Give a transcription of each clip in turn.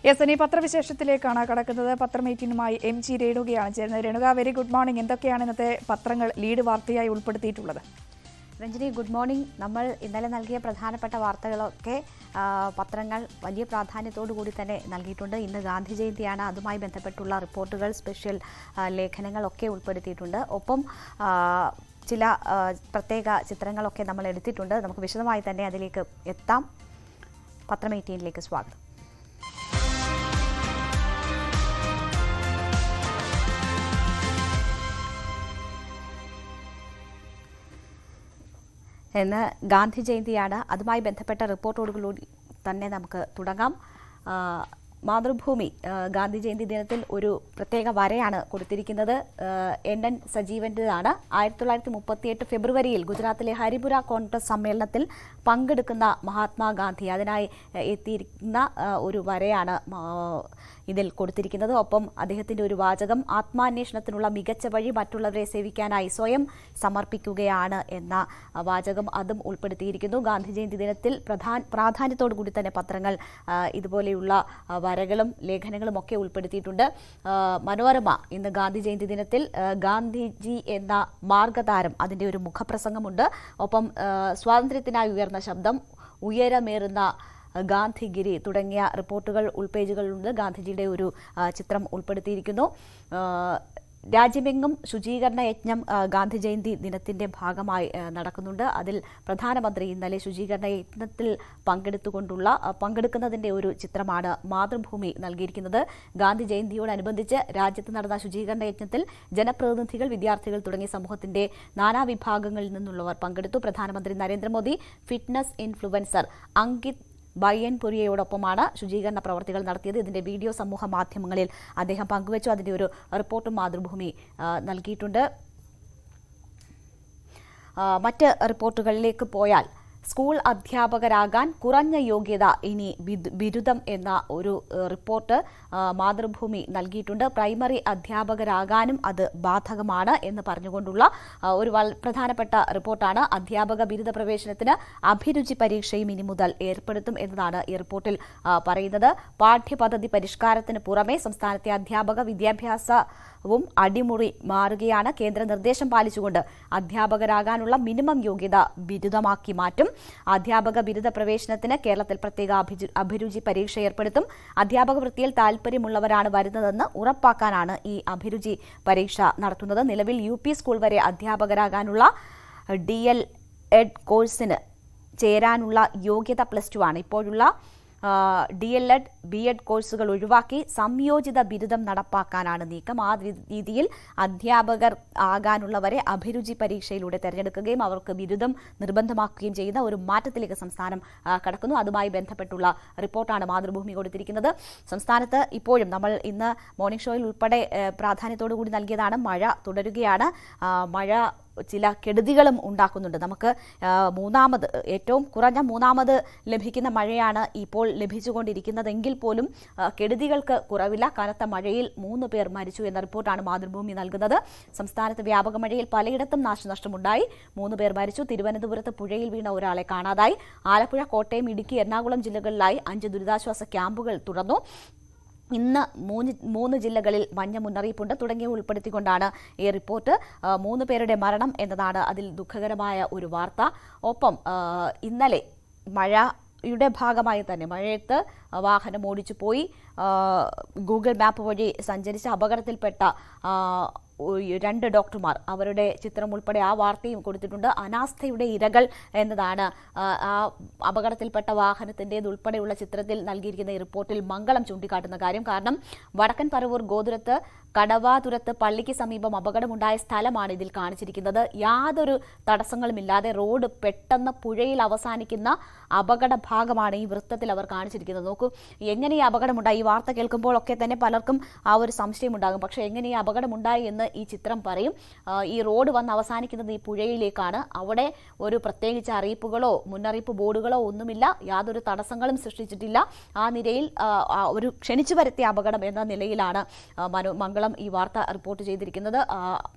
yes ഇനി പത്രവിശേഷത്തിലേക്കാണ് കടക്കുന്നത് പത്രം എയ്റ്റീനുമായി എം ജി രേണുകയാണ് ചേരുന്നത് രേണുക വെരി ഗുഡ് മോർണിംഗ് എന്തൊക്കെയാണ് ഇന്നത്തെ പത്രങ്ങൾ ലീഡ് വാർത്തയായി ഉൾപ്പെടുത്തിയിട്ടുള്ളത് രഞ്ജിനി ഗുഡ് മോർണിംഗ് നമ്മൾ ഇന്നലെ നൽകിയ പ്രധാനപ്പെട്ട വാർത്തകളൊക്കെ ആ, പത്രങ്ങൾ വലിയ പ്രാധാന്യത്തോടു കൂടി തന്നെ നൽകിയിട്ടുണ്ട് ഇന്ന് ഗാന്ധി ജയന്തിയാണ് അതുമായി ബന്ധപ്പെട്ടുള്ള റിപ്പോർട്ടുകൾ സ്പെഷ്യൽ ആ, ലേഖനങ്ങളൊക്കെ ഉൾപ്പെടുത്തിയിട്ടുണ്ട് ഒപ്പം ആ, ചില ആ, പ്രത്യേക ചിത്രങ്ങളൊക്കെ നമ്മൾ എടുത്തിട്ടുണ്ട് നമുക്ക് വിശദമായി തന്നെ അതിലേക്ക് എത്താം പത്രം എയ്റ്റീനിലേക്ക് സ്വാഗതം ഇന്ന് ഗാന്ധി ജയന്തിയാണ് അതുമായി ബന്ധപ്പെട്ട റിപ്പോർട്ടോടുകൂടി തന്നെ നമുക്ക് തുടങ്ങാം ആ, മാതൃഭൂമി ആ, ഗാന്ധി ജയന്തി ദിനത്തിൽ ഒരു പ്രത്യേക വരയാണ് കൊടുത്തിരിക്കുന്നത് ആ, എൻ എൻ സജീവൻ്റെതാണ് ആയിരത്തി തൊള്ളായിരത്തി മുപ്പത്തിയെട്ട് ഫെബ്രുവരിയിൽ ഗുജറാത്തിലെ ഹരിപുര കോൺഗ്രസ് സമ്മേളനത്തിൽ പങ്കെടുക്കുന്ന മഹാത്മാഗാന്ധി അതിനായി ആ, എത്തിയിരിക്കുന്ന ആ, ഒരു വരയാണ് ആ, ഇതിൽ കൊടുത്തിരിക്കുന്നത് ഒപ്പം അദ്ദേഹത്തിന്റെ ഒരു വാചകം ആത്മാന്വേഷണത്തിനുള്ള മികച്ച വഴി മറ്റുള്ളവരെ സേവിക്കാനായി സ്വയം സമർപ്പിക്കുകയാണ് എന്ന ആ, വാചകം അതും ഉൾപ്പെടുത്തിയിരിക്കുന്നു ഗാന്ധി ജയന്തി ദിനത്തിൽ പ്രധാന പ്രാധാന്യത്തോടു കൂടി തന്നെ പത്രങ്ങൾ ആ, ഇതുപോലെയുള്ള ആ, വരകളും ലേഖനങ്ങളും ഒക്കെ ഉൾപ്പെടുത്തിയിട്ടുണ്ട് ആ, മനോരമ ഇന്ന് ഗാന്ധി ജയന്തി ദിനത്തിൽ ആ, ഗാന്ധിജി എന്ന മാർഗതാരം അതിന്റെ ഒരു മുഖപ്രസംഗമുണ്ട് ഒപ്പം ആ, സ്വാതന്ത്ര്യത്തിനായി ഉയർന്ന ശബ്ദം ഉയരമേറുന്ന ഗാന്ധിഗിരി തുടങ്ങിയ റിപ്പോർട്ടുകൾ ഉൾപേജുകളിലുണ്ട് ഗാന്ധിജിയുടെ ഒരു ആ, ചിത്രം ഉൾപ്പെടുത്തിയിരിക്കുന്നു ആ, രാജ്യമെങ്ങും ശുചീകരണ യജ്ഞം ആ, ഗാന്ധി ജയന്തി ദിനത്തിന്റെ ഭാഗമായി ആ, നടക്കുന്നുണ്ട് അതിൽ പ്രധാനമന്ത്രി ഇന്നലെ ശുചീകരണ യജ്ഞത്തിൽ പങ്കെടുത്തുകൊണ്ടുള്ള ആ, പങ്കെടുക്കുന്നതിന്റെ ഒരു ചിത്രമാണ് മാതൃഭൂമി നൽകിയിരിക്കുന്നത് ഗാന്ധി ജയന്തിയോടനുബന്ധിച്ച് രാജ്യത്ത് നടന്ന ശുചീകരണ യജ്ഞത്തിൽ ജനപ്രതിനിധികൾ വിദ്യാർത്ഥികൾ തുടങ്ങിയ സമൂഹത്തിന്റെ നാനാവിഭാഗങ്ങളിൽ നിന്നുള്ളവർ പങ്കെടുത്തു പ്രധാനമന്ത്രി നരേന്ദ്രമോദി ഫിറ്റ്നസ് ഇൻഫ്ലുവൻസർ അങ്കിത് ബയ്യൻപുരിയോടൊപ്പമാണ് ശുചീകരണ പ്രവർത്തികൾ നടത്തിയത് ഇതിന്റെ വീഡിയോ സമൂഹ മാധ്യമങ്ങളിൽ അദ്ദേഹം പങ്കുവച്ചു അതിന്റെ ഒരു റിപ്പോർട്ടും മാതൃഭൂമി ആ, നൽകിയിട്ടുണ്ട് ആ, മറ്റ് റിപ്പോർട്ടുകളിലേക്ക് പോയാൽ സ്കൂൾ അധ്യാപകരാകാൻ കുറഞ്ഞ യോഗ്യത ഇനി ബിദ്- ബിരുദം എന്ന ഒരു ഏഹ്, റിപ്പോർട്ട് ആ, മാതൃഭൂമി നൽകിയിട്ടുണ്ട് പ്രൈമറി അധ്യാപകരാകാനും അത് ബാധകമാണ് എന്ന് പറഞ്ഞുകൊണ്ടുള്ള ആ, ഒരു വൽ- പ്രധാനപ്പെട്ട റിപ്പോർട്ടാണ് അധ്യാപക ബിരുദ പ്രവേശനത്തിന് അഭിരുചി പരീക്ഷയും ഇനി മുതൽ ഏർപ്പെടുത്തും എന്നതാണ് ഈ റിപ്പോർട്ടിൽ ആ, പറയുന്നത് പാഠ്യപദ്ധതി പരിഷ്കാരത്തിന് പുറമെ സംസ്ഥാനത്തെ അധ്യാപക വിദ്യാഭ്യാസവും അടിമുറി മാറുകയാണ് കേന്ദ്ര നിർദ്ദേശം പാലിച്ചുകൊണ്ട് അധ്യാപകരാകാനുള്ള മിനിമം യോഗ്യത ബിരുദമാക്കി മാറ്റും അധ്യാപക ബിരുദ പ്രവേശനത്തിന് കേരളത്തിൽ പ്രത്യേക അഭിജു- അഭിരുചി പരീക്ഷ ഏർപ്പെടുത്തും അധ്യാപക വൃത്തിയിൽ താൽപര്യമുള്ളവരാണ് വരുന്നതെന്ന് ഉറപ്പാക്കാനാണ് ഈ അഭിരുചി പരീക്ഷ നടത്തുന്നത് നിലവിൽ യു പി സ്കൂൾ വരെ അധ്യാപകരാകാനുള്ള ഡി എൽ എഡ് കോഴ്സിന് ചേരാനുള്ള യോഗ്യത പ്ലസ് ടു ആണ് ഇപ്പോഴുള്ള D L Ed B Ed കോഴ്സുകൾ ഒഴിവാക്കി സംയോജിത ബിരുദം നടപ്പാക്കാനാണ് നീക്കം ആ രി- രീതിയിൽ അധ്യാപകർ ആകാനുള്ളവരെ അഭിരുചി പരീക്ഷയിലൂടെ തെരഞ്ഞെടുക്കുകയും അവർക്ക് ബിരുദം നിർബന്ധമാക്കുകയും ചെയ്യുന്ന ഒരു മാറ്റത്തിലേക്ക് സംസ്ഥാനം ആ, കടക്കുന്നു അതുമായി ബന്ധപ്പെട്ടുള്ള റിപ്പോർട്ടാണ് മാതൃഭൂമി കൊടുത്തിരിക്കുന്നത് സംസ്ഥാനത്ത് ഇപ്പോഴും നമ്മൾ ഇന്ന് മോർണിംഗ് ഷോയിൽ ഉൾപ്പെടെ ഏഹ്, പ്രാധാന്യത്തോടു കൂടി നൽകിയതാണ് മഴ തുടരുകയാണ് ആ, മഴ ചില കെടുതികളും ഉണ്ടാക്കുന്നുണ്ട് നമുക്ക് ആ, മൂന്നാമത് ഏറ്റവും കുറഞ്ഞ മൂന്നാമത് ലഭിക്കുന്ന മഴയാണ് ഇപ്പോൾ ലഭിച്ചുകൊണ്ടിരിക്കുന്നതെങ്കിൽ പോലും ആ, കെടുതികൾക്ക് കുറവില്ല കനത്ത മഴയിൽ മൂന്ന് പേർ മരിച്ചു എന്ന റിപ്പോർട്ടാണ് മാതൃഭൂമി നൽകുന്നത് സംസ്ഥാനത്ത് വ്യാപക മഴയിൽ പലയിടത്തും നാശനഷ്ടമുണ്ടായി മൂന്ന് പേർ മരിച്ചു തിരുവനന്തപുരത്ത് പുഴയിൽ വീണ ഒരാളെ കാണാതായി ആലപ്പുഴ കോട്ടയം ഇടുക്കി എറണാകുളം ജില്ലകളിലായി അഞ്ച് ദുരിതാശ്വാസ ക്യാമ്പുകൾ തുറന്നു ഇന്ന് മൂന്ന് മൂന്ന് ജില്ലകളിൽ മഞ്ഞ മുന്നറിയിപ്പുണ്ട് തുടങ്ങിയവ ഉൾപ്പെടുത്തിക്കൊണ്ടാണ് ഈ റിപ്പോർട്ട് ആ, മൂന്ന് പേരുടെ മരണം എന്നതാണ് അതിൽ ദുഃഖകരമായ ഒരു വാർത്ത ഒപ്പം ആ, ഇന്നലെ മഴയുടെ ഭാഗമായി തന്നെ മഴയത്ത് വാഹനം ഓടിച്ചു പോയി ആ, ഗൂഗിൾ മാപ്പ് വഴി സഞ്ചരിച്ച അപകടത്തിൽപ്പെട്ട ആ, ഒരു രണ്ട് ഡോക്ടർമാർ അവരുടെ ചിത്രം ഉൾപ്പെടെ ആ വാർത്തയും കൊടുത്തിട്ടുണ്ട് അനാസ്ഥയുടെ ഇരകൾ എന്നതാണ് ആ, ആ അപകടത്തിൽപ്പെട്ട വാഹനത്തിൻ്റേത് ഉൾപ്പെടെയുള്ള ചിത്രത്തിൽ നൽകിയിരിക്കുന്ന ഈ റിപ്പോർട്ടിൽ മംഗളം ചൂണ്ടിക്കാട്ടുന്ന കാര്യം കാരണം വടക്കൻ പറവൂർ ഗോതുരത്ത് കടവാതുരത്ത് പള്ളിക്ക് സമീപം അപകടമുണ്ടായ സ്ഥലമാണ് ഇതിൽ കാണിച്ചിരിക്കുന്നത് യാതൊരു തടസ്സങ്ങളുമില്ലാതെ റോഡ് പെട്ടെന്ന് പുഴയിൽ അവസാനിക്കുന്ന അപകട ഭാഗമാണ് ഈ വൃത്തത്തിൽ അവർ കാണിച്ചിരിക്കുന്നത് നോക്കൂ എങ്ങനെ ഈ അപകടമുണ്ടായി ഈ വാർത്ത കേൾക്കുമ്പോഴൊക്കെ തന്നെ പലർക്കും ആ ഒരു സംശയമുണ്ടാകും പക്ഷേ എങ്ങനെ ഈ അപകടമുണ്ടായി എന്ന് ഈ ചിത്രം പറയും ആ, ഈ റോഡ് വന്ന് അവസാനിക്കുന്നത് ഈ പുഴയിലേക്കാണ് അവിടെ ഒരു പ്രത്യേകിച്ച് അറിയിപ്പുകളോ മുന്നറിയിപ്പ് ബോർഡുകളോ ഒന്നുമില്ല യാതൊരു തടസ്സങ്ങളും സൃഷ്ടിച്ചിട്ടില്ല ആ നിലയിൽ ആ, ആ, ഒരു ക്ഷണിച്ചു വരുത്തിയ അപകടം എന്ന നിലയിലാണ് ആ, മനോ മംഗളം ഈ വാർത്ത റിപ്പോർട്ട് ചെയ്തിരിക്കുന്നത് ആ,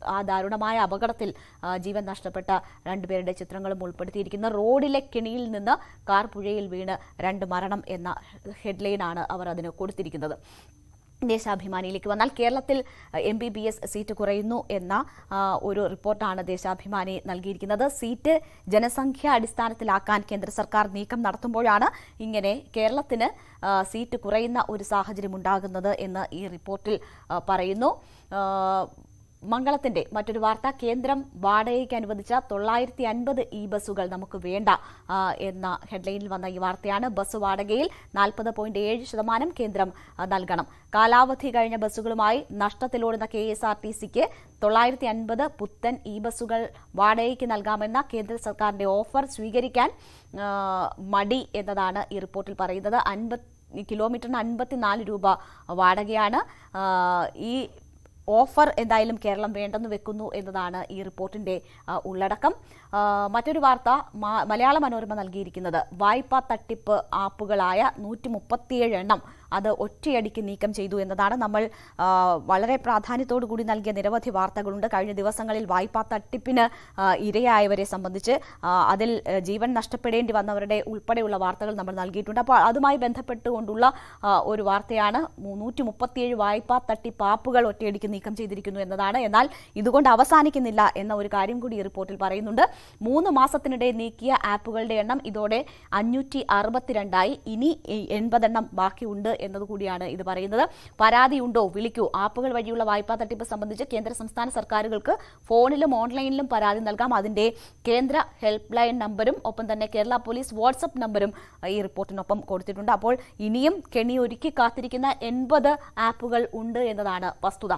ആ ദാരുണമായ അപകടത്തിൽ ആ, ജീവൻ നഷ്ടപ്പെട്ട രണ്ടുപേരുടെ ചിത്രങ്ങളും ഉൾപ്പെടുത്തിയിരിക്കുന്ന റോഡിലെ കെണിയിൽ നിന്ന് കാർ പുഴയിൽ വീണ് രണ്ട് മരണം എന്ന ഹെഡ്ലൈനാണ് അവർ അതിന് കൊടുത്തിരിക്കുന്നത് ദേശാഭിമാനിയിലേക്ക് വന്നാൽ കേരളത്തിൽ M B B S seat കുറയുന്നു എന്ന ആ, ഒരു റിപ്പോർട്ടാണ് ദേശാഭിമാനി നൽകിയിരിക്കുന്നത് സീറ്റ് ജനസംഖ്യ അടിസ്ഥാനത്തിലാക്കാൻ കേന്ദ്ര സർക്കാർ നീക്കം നടത്തുമ്പോഴാണ് ഇങ്ങനെ കേരളത്തിന് ആ, സീറ്റ് കുറയുന്ന ഒരു സാഹചര്യം ഉണ്ടാകുന്നത് എന്ന് ഈ റിപ്പോർട്ടിൽ ആ, പറയുന്നു ആ, മംഗളത്തിന്റെ മറ്റൊരു വാർത്ത കേന്ദ്രം വാടകയ്ക്ക് അനുവദിച്ച തൊള്ളായിരത്തി അൻപത് ഇ ബസ്സുകൾ നമുക്ക് വേണ്ട ആ, എന്ന ഹെഡ്ലൈനിൽ വന്ന ഈ വാർത്തയാണ് ബസ് വാടകയിൽ നാൽപ്പത് പോയിന്റ് ഏഴ് ശതമാനം കേന്ദ്രം ആ, നൽകണം കാലാവധി കഴിഞ്ഞ ബസ്സുകളുമായി നഷ്ടത്തിലോടുന്ന കെ എസ് ആർ ടി സിക്ക് തൊള്ളായിരത്തി അൻപത് പുത്തൻ ഇ ബസ്സുകൾ വാടകയ്ക്ക് നൽകാമെന്ന കേന്ദ്ര സർക്കാരിന്റെ ഓഫർ സ്വീകരിക്കാൻ ആ, മടി എന്നതാണ് ഈ റിപ്പോർട്ടിൽ പറയുന്നത് അൻപത് കിലോമീറ്ററിന് അൻപത്തിനാല് രൂപ വാടകയാണ് ആ, ഈ ഓഫർ എന്തായാലും കേരളം വേണ്ടെന്ന് വെക്കുന്നു എന്നതാണ് ഈ റിപ്പോർട്ടിന്റെ ആ, ഉള്ളടക്കം ആ, മറ്റൊരു വാർത്ത മ- മലയാള മനോരമ നൽകിയിരിക്കുന്നത് വായ്പാ തട്ടിപ്പ് ആപ്പുകളായ നൂറ്റി മുപ്പത്തിയേഴ് എണ്ണം അത് ഒറ്റയടിക്ക് നീക്കം ചെയ്തു എന്നതാണ് നമ്മൾ ആ, വളരെ പ്രാധാന്യത്തോടു കൂടി നൽകിയ നിരവധി വാർത്തകളുണ്ട് കഴിഞ്ഞ ദിവസങ്ങളിൽ വായ്പാ തട്ടിപ്പിന് ആ, ഇരയായവരെ സംബന്ധിച്ച് ആ, അതിൽ ആ, ജീവൻ നഷ്ടപ്പെടേണ്ടി വന്നവരുടെ ഉൾപ്പെടെയുള്ള വാർത്തകൾ നമ്മൾ നൽകിയിട്ടുണ്ട് അപ്പോൾ അതുമായി ബന്ധപ്പെട്ടുകൊണ്ടുള്ള ആ, ഒരു വാർത്തയാണ് നൂറ്റി മുപ്പത്തിയേഴ് വായ്പാ തട്ടിപ്പ് ആപ്പുകൾ ഒറ്റയടിക്ക് നീക്കം ചെയ്തിരിക്കുന്നു എന്നതാണ് എന്നാൽ ഇതുകൊണ്ട് അവസാനിക്കുന്നില്ല എന്ന ഒരു കാര്യം കൂടി ഈ റിപ്പോർട്ടിൽ പറയുന്നുണ്ട് മൂന്ന് മാസത്തിനിടെ നീക്കിയ ആപ്പുകളുടെ എണ്ണം ഇതോടെ അഞ്ഞൂറ്റി അറുപത്തിരണ്ടായി ഇനി എൺപതെണ്ണം ബാക്കിയുണ്ട് എന്നതുകൂടിയാണ് ഇത് പറയുന്നത് പരാതിയുണ്ടോ വിളിക്കൂ ആപ്പുകൾ വഴിയുള്ള വായ്പാ തട്ടിപ്പ് സംബന്ധിച്ച് കേന്ദ്ര സംസ്ഥാന സർക്കാരുകൾക്ക് ഫോണിലും ഓൺലൈനിലും പരാതി നൽകാം അതിന്റെ കേന്ദ്ര ഹെൽപ്പ് ലൈൻ നമ്പരും ഒപ്പം തന്നെ കേരള പോലീസ് വാട്സപ്പ് നമ്പരും അഹ്, ഈ റിപ്പോർട്ടിനൊപ്പം കൊടുത്തിട്ടുണ്ട് അപ്പോൾ ഇനിയും കെണി ഒരുക്കി കാത്തിരിക്കുന്ന എൺപത് ആപ്പുകൾ ഉണ്ട് എന്നതാണ് വസ്തുത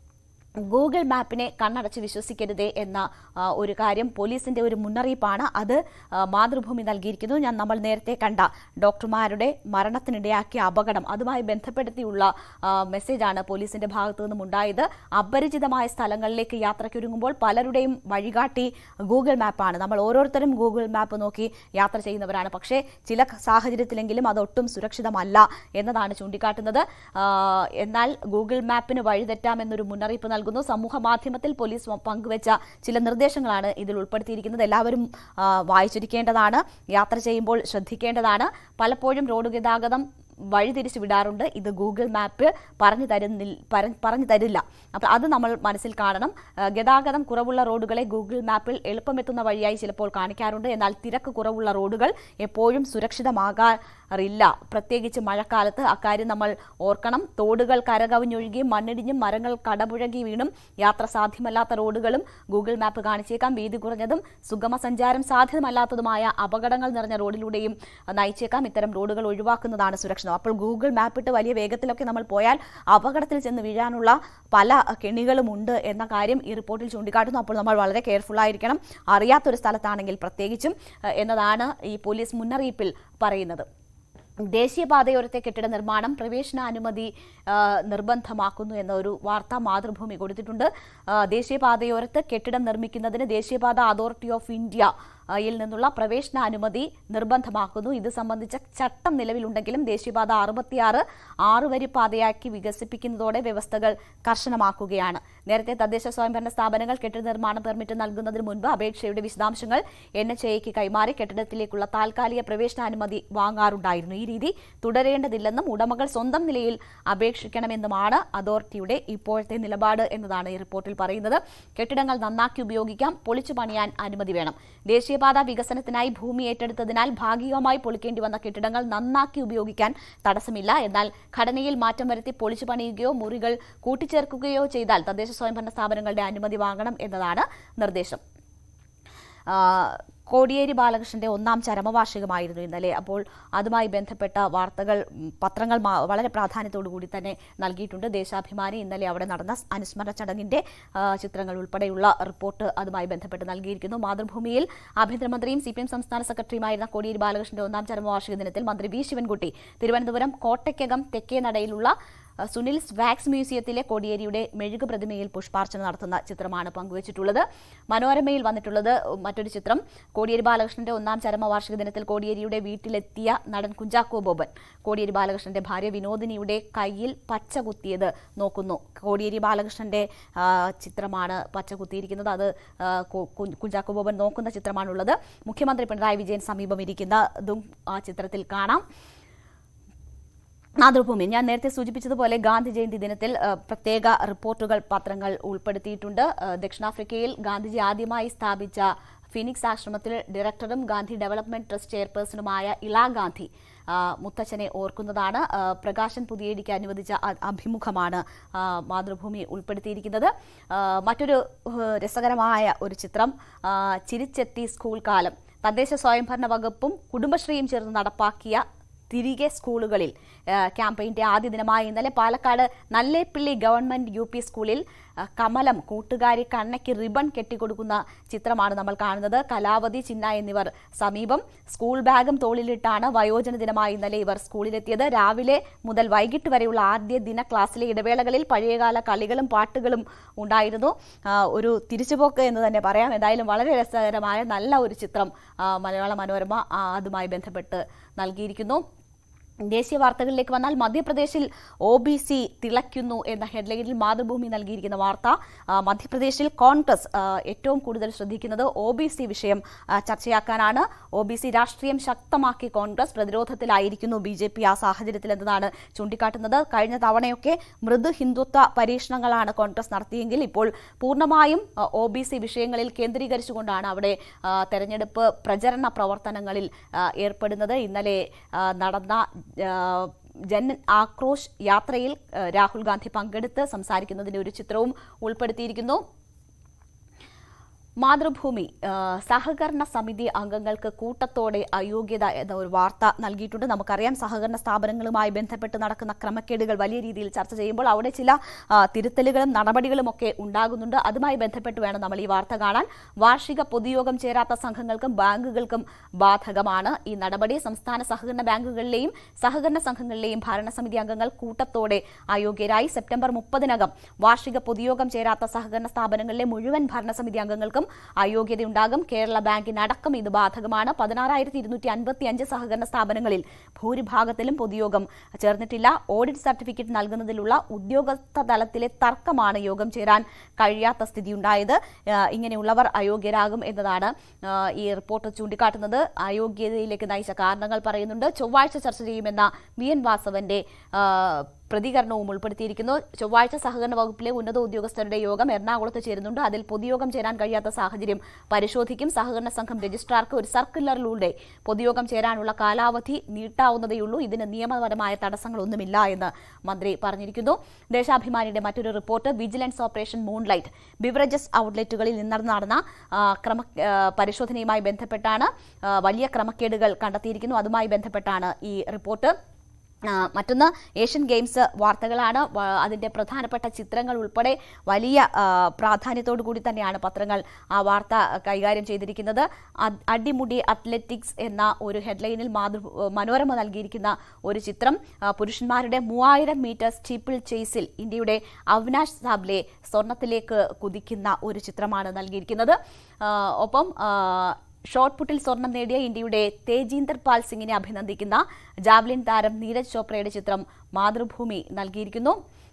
ഗൂഗിൾ മാപ്പിനെ കണ്ണടച്ച് വിശ്വസിക്കരുതേ എന്ന ആ, ഒരു കാര്യം പോലീസിന്റെ ഒരു മുന്നറിയിപ്പാണ് അത് ആ, മാതൃഭൂമി നൽകിയിരിക്കുന്നു ഞാൻ നമ്മൾ നേരത്തെ കണ്ട ഡോക്ടർമാരുടെ മരണത്തിനിടയാക്കിയ അപകടം അതുമായി ബന്ധപ്പെടുത്തിയുള്ള ആ, മെസ്സേജാണ് പോലീസിന്റെ ഭാഗത്തു നിന്നും ഉണ്ടായത് അപരിചിതമായ സ്ഥലങ്ങളിലേക്ക് യാത്രയ്ക്കൊരുങ്ങുമ്പോൾ പലരുടെയും വഴികാട്ടി ഗൂഗിൾ മാപ്പാണ് നമ്മൾ ഓരോരുത്തരും ഗൂഗിൾ മാപ്പ് നോക്കി യാത്ര ചെയ്യുന്നവരാണ് പക്ഷേ ചില സാഹചര്യത്തിലെങ്കിലും അതൊട്ടും സുരക്ഷിതമല്ല എന്നതാണ് ചൂണ്ടിക്കാട്ടുന്നത് ആ, എന്നാൽ ഗൂഗിൾ മാപ്പിന് വഴിതെറ്റാമെന്നൊരു മുന്നറിയിപ്പ് നൽകുന്നു സമൂഹ മാധ്യമത്തിൽ പോലീസ് പങ്കുവച്ച ചില നിർദ്ദേശങ്ങളാണ് ഇതിൽ ഉൾപ്പെടുത്തിയിരിക്കുന്നത് എല്ലാവരും ആ, വായിച്ചിരിക്കേണ്ടതാണ് യാത്ര ചെയ്യുമ്പോൾ ശ്രദ്ധിക്കേണ്ടതാണ് പലപ്പോഴും റോഡ് ഗതാഗതം വഴിതിരിച്ചു വിടാറുണ്ട് ഇത് ഗൂഗിൾ മാപ്പ് പറഞ്ഞു തരുന്നില്ല പറ- പറഞ്ഞു തരില്ല അപ്പോൾ അത് നമ്മൾ മനസ്സിൽ കാണണം ആ, ഗതാഗതം കുറവുള്ള റോഡുകളെ ഗൂഗിൾ മാപ്പിൽ എളുപ്പമെത്തുന്ന വഴിയായി ചിലപ്പോൾ കാണിക്കാറുണ്ട് എന്നാൽ തിരക്ക് കുറവുള്ള റോഡുകൾ എപ്പോഴും സുരക്ഷിതമാകാറില്ല പ്രത്യേകിച്ച് മഴക്കാലത്ത് അക്കാര്യം നമ്മൾ ഓർക്കണം തോടുകൾ കരകവിഞ്ഞൊഴുകിയും മണ്ണിടിഞ്ഞും മരങ്ങൾ കടപുഴകി വീണും യാത്ര സാധ്യമല്ലാത്ത റോഡുകളും ഗൂഗിൾ മാപ്പ് കാണിച്ചേക്കാം വീതി കുറഞ്ഞതും സുഗമ സഞ്ചാരം സാധ്യമല്ലാത്തതുമായ അപകടങ്ങൾ നിറഞ്ഞ റോഡിലൂടെയും നയിച്ചേക്കാം ഇത്തരം റോഡുകൾ ഒഴിവാക്കുന്നതാണ് സുരക്ഷിതം അപ്പോൾ ഗൂഗിൾ മാപ്പിട്ട് വലിയ വേഗത്തിലൊക്കെ നമ്മൾ പോയാൽ അപകടത്തിൽ ചെന്ന് വീഴാനുള്ള പല കെണികളും ഉണ്ട് എന്ന കാര്യം ഈ റിപ്പോർട്ടിൽ ചൂണ്ടിക്കാട്ടുന്നു അപ്പോൾ നമ്മൾ വളരെ കെയർഫുൾ ആയിരിക്കണം അറിയാത്തൊരു സ്ഥലത്താണെങ്കിൽ പ്രത്യേകിച്ചും ഏഹ്, എന്നതാണ് ഈ പോലീസ് മുന്നറിയിപ്പിൽ പറയുന്നത് ദേശീയപാതയോരത്തെ കെട്ടിട നിർമ്മാണം പ്രവേശനാനുമതി ആ, നിർബന്ധമാക്കുന്നു എന്ന ഒരു വാർത്ത മാതൃഭൂമി കൊടുത്തിട്ടുണ്ട് ആ, ദേശീയപാതയോരത്ത് കെട്ടിടം നിർമ്മിക്കുന്നതിന് ദേശീയപാത അതോറിറ്റി ഓഫ് ഇന്ത്യ ആ, യിൽ നിന്നുള്ള പ്രവേശനാനുമതി നിർബന്ധമാക്കുന്നു ഇത് സംബന്ധിച്ച ചട്ടം നിലവിലുണ്ടെങ്കിലും ദേശീയപാത അറുപത്തിയാറ് ആറുവരി പാതയാക്കി വികസിപ്പിക്കുന്നതോടെ വ്യവസ്ഥകൾ കർശനമാക്കുകയാണ് നേരത്തെ തദ്ദേശ സ്വയംഭരണ സ്ഥാപനങ്ങൾ കെട്ടിട നിർമ്മാണ പെർമിറ്റ് നൽകുന്നതിന് മുൻപ് അപേക്ഷയുടെ വിശദാംശങ്ങൾ എൻ എച്ച് എക്ക് കൈമാറി കെട്ടിടത്തിലേക്കുള്ള താൽക്കാലിക പ്രവേശനാനുമതി വാങ്ങാറുണ്ടായിരുന്നു ഈ രീതി തുടരേണ്ടതില്ലെന്നും ഉടമകൾ സ്വന്തം നിലയിൽ അപേക്ഷിക്കണമെന്നുമാണ് അതോറിറ്റിയുടെ ഇപ്പോഴത്തെ നിലപാട് എന്നതാണ് ഈ റിപ്പോർട്ടിൽ പറയുന്നത് കെട്ടിടങ്ങൾ നന്നാക്കി ഉപയോഗിക്കാം പൊളിച്ചു പണിയാൻ അനുമതി വേണം ദേശീയപാത വികസനത്തിനായി ഭൂമി ഏറ്റെടുത്തതിനാൽ ഭാഗികമായി പൊളിക്കേണ്ടി വന്ന കെട്ടിടങ്ങൾ നന്നാക്കി ഉപയോഗിക്കാൻ തടസ്സമില്ല എന്നാൽ ഘടനയിൽ മാറ്റം വരുത്തി പൊളിച്ചു പണിയുകയോ മുറികൾ കൂട്ടിച്ചേർക്കുകയോ ചെയ്താൽ തദ്ദേശ സ്വയംഭരണ സ്ഥാപനങ്ങളുടെ അനുമതി വാങ്ങണം എന്നതാണ് നിർദ്ദേശം ആ, കോടിയേരി ബാലകൃഷ്ണന്റെ ഒന്നാം ചരമവാർഷികമായിരുന്നു ഇന്നലെ അപ്പോൾ അതുമായി ബന്ധപ്പെട്ട വാർത്തകൾ ഉം, പത്രങ്ങൾ മാ- വളരെ പ്രാധാന്യത്തോടു കൂടി തന്നെ നൽകിയിട്ടുണ്ട് ദേശാഭിമാനി ഇന്നലെ അവിടെ നടന്ന അനുസ്മരണ ചടങ്ങിന്റെ ആ, ചിത്രങ്ങൾ ഉൾപ്പെടെയുള്ള റിപ്പോർട്ട് അതുമായി ബന്ധപ്പെട്ട് നൽകിയിരിക്കുന്നു മാതൃഭൂമിയിൽ ആഭ്യന്തരമന്ത്രിയും സി പി എം സംസ്ഥാന സെക്രട്ടറിയുമായിരുന്ന കോടിയേരി ബാലകൃഷ്ണന്റെ ഒന്നാം ചരമവാർഷിക ദിനത്തിൽ മന്ത്രി വി ശിവൻകുട്ടി തിരുവനന്തപുരം കോട്ടയ്ക്കകം തെക്കേ നടയിലുള്ള ആ, സുനിൽസ് വാക്സ് മ്യൂസിയത്തിലെ കോടിയേരിയുടെ മെഴുകു പ്രതിമയിൽ പുഷ്പാർച്ചന നടത്തുന്ന ചിത്രമാണ് പങ്കുവച്ചിട്ടുള്ളത് മനോരമയിൽ വന്നിട്ടുള്ളത് മറ്റൊരു ചിത്രം കോടിയേരി ബാലകൃഷ്ണന്റെ ഒന്നാം ചരമവാർഷിക ദിനത്തിൽ കോടിയേരിയുടെ വീട്ടിലെത്തിയ നടൻ കുഞ്ചാക്കോ ബോബൻ കോടിയേരി ബാലകൃഷ്ണന്റെ ഭാര്യ വിനോദിനിയുടെ കയ്യിൽ പച്ച കുത്തിയത് നോക്കുന്നു കോടിയേരി ബാലകൃഷ്ണന്റെ ആ, ചിത്രമാണ് പച്ച കുത്തിയിരിക്കുന്നത് അത് ആ, കു- കു- കുഞ്ചാക്കോ ബോബൻ നോക്കുന്ന ചിത്രമാണുള്ളത് മുഖ്യമന്ത്രി പിണറായി വിജയൻ സമീപം ഇരിക്കുന്നതും ആ ചിത്രത്തിൽ കാണാം മാതൃഭൂമി ഞാൻ നേരത്തെ സൂചിപ്പിച്ചതുപോലെ ഗാന്ധി ജയന്തി ദിനത്തിൽ ആ, പ്രത്യേക റിപ്പോർട്ടുകൾ പത്രങ്ങൾ ഉൾപ്പെടുത്തിയിട്ടുണ്ട് ആ, ദക്ഷിണാഫ്രിക്കയിൽ ഗാന്ധിജി ആദ്യമായി സ്ഥാപിച്ച ഫിനിക്സ് ആശ്രമത്തിൽ ഡയറക്ടറും ഗാന്ധി ഡെവലപ്മെന്റ് ട്രസ്റ്റ് ചെയർപേഴ്സണുമായ ഇളാ ഗാന്ധി ആ, മുത്തച്ഛനെ ഓർക്കുന്നതാണ് ആ, പ്രകാശൻ പുതിയേടിക്ക് അനുവദിച്ച അ- അഭിമുഖമാണ് ആ, മാതൃഭൂമി ഉൾപ്പെടുത്തിയിരിക്കുന്നത് ആ, മറ്റൊരു ഏഹ്, രസകരമായ ഒരു ചിത്രം ആ, ചിരിച്ചെത്തി സ്കൂൾ കാലം തദ്ദേശ സ്വയംഭരണ വകുപ്പും കുടുംബശ്രീയും ചേർന്ന് നടപ്പാക്കിയ തിരികെ സ്കൂളുകളിൽ ആ, ക്യാമ്പയിന്റെ ആദ്യ ദിനമായ ഇന്നലെ Palakkad Nallepilly government U P സ്കൂളിൽ ആ, കമലം കൂട്ടുകാരി കണ്ണയ്ക്ക് റിബൺ കെട്ടിക്കൊടുക്കുന്ന ചിത്രമാണ് നമ്മൾ കാണുന്നത് കലാവതി ചിന്ന എന്നിവർ സമീപം സ്കൂൾ ബാഗും തോളിലിട്ടാണ് വയോജന ദിനമായി ഇന്നലെ ഇവർ സ്കൂളിലെത്തിയത് രാവിലെ മുതൽ വൈകിട്ട് വരെയുള്ള ആദ്യ ദിന ക്ലാസ്സിലെ ഇടവേളകളിൽ പഴയകാല കളികളും പാട്ടുകളും ഉണ്ടായിരുന്നു ആ, ഒരു തിരിച്ചുപോക്ക് എന്ന് തന്നെ പറയാം എന്തായാലും വളരെ രസകരമായ നല്ല ഒരു ചിത്രം ആ, മലയാള മനോരമ ആ, അതുമായി ബന്ധപ്പെട്ട് നൽകിയിരിക്കുന്നു ദേശീയ വാർത്തകളിലേക്ക് വന്നാൽ മധ്യപ്രദേശിൽ ഒ ബി സി തിളയ്ക്കുന്നു എന്ന ഹെഡ്ലൈനിൽ മാതൃഭൂമി നൽകിയിരിക്കുന്ന വാർത്ത ആ, മധ്യപ്രദേശിൽ കോൺഗ്രസ് ആ, ഏറ്റവും കൂടുതൽ ശ്രദ്ധിക്കുന്നത് ഒ ബി സി വിഷയം ആ, ചർച്ചയാക്കാനാണ് ഒ ബി സി രാഷ്ട്രീയം ശക്തമാക്കി കോൺഗ്രസ് പ്രതിരോധത്തിലായിരിക്കുന്നു ബി ജെ പി ആ സാഹചര്യത്തിൽ എന്നതാണ് ചൂണ്ടിക്കാട്ടുന്നത് കഴിഞ്ഞ തവണയൊക്കെ മൃദു ഹിന്ദുത്വ പരീക്ഷണങ്ങളാണ് കോൺഗ്രസ് നടത്തിയെങ്കിൽ ഇപ്പോൾ പൂർണ്ണമായും ഒ ബി സി വിഷയങ്ങളിൽ കേന്ദ്രീകരിച്ചുകൊണ്ടാണ് അവിടെ ആ, തെരഞ്ഞെടുപ്പ് പ്രചരണ പ്രവർത്തനങ്ങളിൽ ആ, ഏർപ്പെടുന്നത് ഇന്നലെ ആ, നടന്ന ആ, ജൻ ആക്രോശ് യാത്രയിൽ ആ, രാഹുൽ ഗാന്ധി പങ്കെടുത്ത് സംസാരിക്കുന്നതിന്റെ ഒരു ചിത്രവും ഉൾപ്പെടുത്തിയിരിക്കുന്നു മാതൃഭൂമി ആ, സഹകരണ സമിതി അംഗങ്ങൾക്ക് കൂട്ടത്തോടെ അയോഗ്യത എന്ന ഒരു വാർത്ത നൽകിയിട്ടുണ്ട് നമുക്കറിയാം സഹകരണ സ്ഥാപനങ്ങളുമായി ബന്ധപ്പെട്ട് നടക്കുന്ന ക്രമക്കേടുകൾ വലിയ രീതിയിൽ ചർച്ച ചെയ്യുമ്പോൾ അവിടെ ചില ആ, തിരുത്തലുകളും നടപടികളും ഒക്കെ ഉണ്ടാകുന്നുണ്ട് അതുമായി ബന്ധപ്പെട്ട് വേണം നമ്മൾ ഈ വാർത്ത കാണാൻ വാർഷിക പൊതുയോഗം ചേരാത്ത സംഘങ്ങൾക്കും ബാങ്കുകൾക്കും ബാധകമാണ് ഈ നടപടി സംസ്ഥാന സഹകരണ ബാങ്കുകളിലെയും സഹകരണ സംഘങ്ങളിലെയും ഭരണസമിതി അംഗങ്ങൾ കൂട്ടത്തോടെ അയോഗ്യരായി സെപ്റ്റംബർ മുപ്പതിനകം വാർഷിക പൊതുയോഗം ചേരാത്ത സഹകരണ സ്ഥാപനങ്ങളിലെ മുഴുവൻ ഭരണസമിതി അംഗങ്ങൾക്കും അയോഗ്യതയുണ്ടാകും കേരള ബാങ്കിനടക്കം ഇത് ബാധകമാണ് പതിനാറായിരത്തി ഇരുന്നൂറ്റി അൻപത്തി അഞ്ച് സഹകരണ സ്ഥാപനങ്ങളിൽ ഭൂരിഭാഗത്തിലും പൊതുയോഗം ചേർന്നിട്ടില്ല ഓഡിറ്റ് സർട്ടിഫിക്കറ്റ് നൽകുന്നതിലുള്ള ഉദ്യോഗസ്ഥ തലത്തിലെ തർക്കമാണ് യോഗം ചേരാൻ കഴിയാത്ത സ്ഥിതിയുണ്ടായത് ആ, ഇങ്ങനെയുള്ളവർ അയോഗ്യരാകും എന്നതാണ് ആ, ഈ റിപ്പോർട്ട് ചൂണ്ടിക്കാട്ടുന്നത് അയോഗ്യതയിലേക്ക് നയിച്ച കാരണങ്ങൾ പറയുന്നുണ്ട് ചൊവ്വാഴ്ച ചർച്ച ചെയ്യുമെന്ന വി എൻ വാസവന്റെ ആ, പ്രതികരണവും ഉൾപ്പെടുത്തിയിരിക്കുന്നു ചൊവ്വാഴ്ച സഹകരണ വകുപ്പിലെ ഉന്നത ഉദ്യോഗസ്ഥരുടെ യോഗം എറണാകുളത്ത് ചേരുന്നുണ്ട് അതിൽ പൊതുയോഗം ചേരാൻ കഴിയാത്ത സാഹചര്യം പരിശോധിക്കും സഹകരണ സംഘം രജിസ്ട്രാർക്ക് ഒരു സർക്കുലറിലൂടെ പൊതുയോഗം ചേരാനുള്ള കാലാവധി നീട്ടാവുന്നതേയുള്ളൂ ഇതിന് നിയമപരമായ തടസ്സങ്ങളൊന്നുമില്ല എന്ന് മന്ത്രി പറഞ്ഞിരിക്കുന്നു ദേശാഭിമാനിയുടെ മറ്റൊരു report vigilance operation moonlight beverages ഔട്ട്ലെറ്റുകളിൽ നിന്ന് നടന്ന ആ, ക്രമ ആ, പരിശോധനയുമായി ബന്ധപ്പെട്ടാണ് ആ, വലിയ ക്രമക്കേടുകൾ കണ്ടെത്തിയിരിക്കുന്നു അതുമായി ബന്ധപ്പെട്ടാണ് ഈ റിപ്പോർട്ട് ആ, മറ്റൊന്ന് ഏഷ്യൻ ഗെയിംസ് വാർത്തകളാണ് വ- അതിന്റെ പ്രധാനപ്പെട്ട ചിത്രങ്ങൾ ഉൾപ്പെടെ വലിയ ആ, പ്രാധാന്യത്തോടു കൂടി തന്നെയാണ് പത്രങ്ങൾ ആ വാർത്ത കൈകാര്യം ചെയ്തിരിക്കുന്നത് അ- അടിമുടി അത്ലറ്റിക്സ് എന്ന ഒരു ഹെഡ്ലൈനിൽ മാതൃ മനോരമ നൽകിയിരിക്കുന്ന ഒരു ചിത്രം ആ, പുരുഷന്മാരുടെ മൂവായിരം മീറ്റർ സ്റ്റീപ്പിൾ ചേസിൽ ഇന്ത്യയുടെ അവിനാഷ് സാബ്ലെ സ്വർണത്തിലേക്ക് കുതിക്കുന്ന ഒരു ചിത്രമാണ് നൽകിയിരിക്കുന്നത് ആ, ഒപ്പം ആ, ഷോട്ട് പുട്ടിൽ സ്വർണം നേടിയ ഇന്ത്യയുടെ തേജീന്ദർ പാൽ സിംഗിനെ അഭിനന്ദിക്കുന്ന ജാവ്ലിൻ താരം നീരജ് ചോപ്രയുടെ ചിത്രം മാതൃഭൂമി നൽകിയിരിക്കുന്നു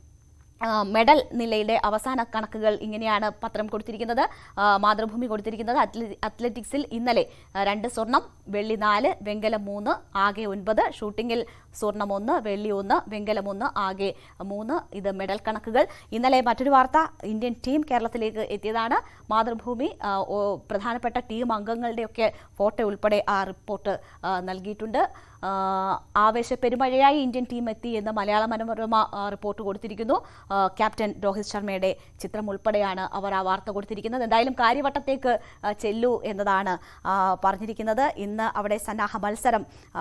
ആ, മെഡൽ നിലയിലെ അവസാന കണക്കുകൾ ഇങ്ങനെയാണ് പത്രം കൊടുത്തിരിക്കുന്നത് ആ, മാതൃഭൂമി കൊടുത്തിരിക്കുന്നത് അത്ല- അത്ലറ്റിക്സിൽ ഇന്നലെ ആ, രണ്ട് സ്വർണം വെള്ളി നാല് വെങ്കലം മൂന്ന് ആകെ ഒൻപത് ഷൂട്ടിങ്ങിൽ സ്വർണം ഒന്ന് വെള്ളി ഒന്ന് വെങ്കലം ഒന്ന് ആകെ മൂന്ന് ഇത് മെഡൽ കണക്കുകൾ ഇന്നലെ മറ്റൊരു വാർത്ത ഇന്ത്യൻ ടീം കേരളത്തിലേക്ക് എത്തിയതാണ് മാതൃഭൂമി ആ, ഓ- പ്രധാനപ്പെട്ട ടീം അംഗങ്ങളുടെയൊക്കെ ഫോട്ടോ ഉൾപ്പെടെ ആ റിപ്പോർട്ട് ആ, നൽകിയിട്ടുണ്ട് ആ, ആവേശ പെരുമഴയായി ഇന്ത്യൻ ടീം എത്തി എന്ന് മലയാള മനോരമ ആ, റിപ്പോർട്ട് കൊടുത്തിരിക്കുന്നു ആ, ക്യാപ്റ്റൻ രോഹിത് ശർമ്മയുടെ ചിത്രം ഉൾപ്പെടെയാണ് അവർ ആ വാർത്ത കൊടുത്തിരിക്കുന്നത് എന്തായാലും കാര്യവട്ടത്തേക്ക് ആ, ചെല്ലൂ എന്നതാണ് ആ, പറഞ്ഞിരിക്കുന്നത് ഇന്ന് അവിടെ സന്നാഹ മത്സരം ആ,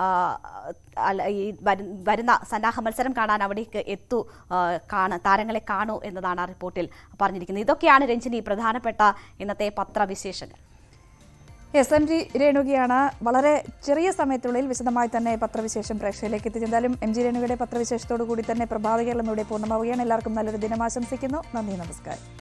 അല്ല, ഈ വരു- വരുന്ന സന്നാഹ മത്സരം കാണാൻ അവിടേക്ക് എത്തൂ ആ, കാണ താരങ്ങളെ കാണൂ എന്നതാണ് ആ റിപ്പോർട്ടിൽ പറഞ്ഞിരിക്കുന്നത് ഇതൊക്കെയാണ് രഞ്ജിനി പ്രധാനപ്പെട്ട ഇന്നത്തെ പത്രവിശേഷങ്ങൾ എസ് എം ജി രേണുകയാണ് വളരെ ചെറിയ സമയത്തുള്ളിൽ വിശദമായി തന്നെ പത്രവിശേഷം പ്രേക്ഷകരിലേക്ക് എത്തിച്ചത് എന്തായാലും എം ജി രേണുകയുടെ പത്രവിശേഷത്തോടു കൂടി തന്നെ പ്രഭാത കേരളം ഇവിടെ പൂർണ്ണമാവുകയാണ് എല്ലാവർക്കും നല്ലൊരു ദിനം ആശംസിക്കുന്നു നന്ദി നമസ്കാരം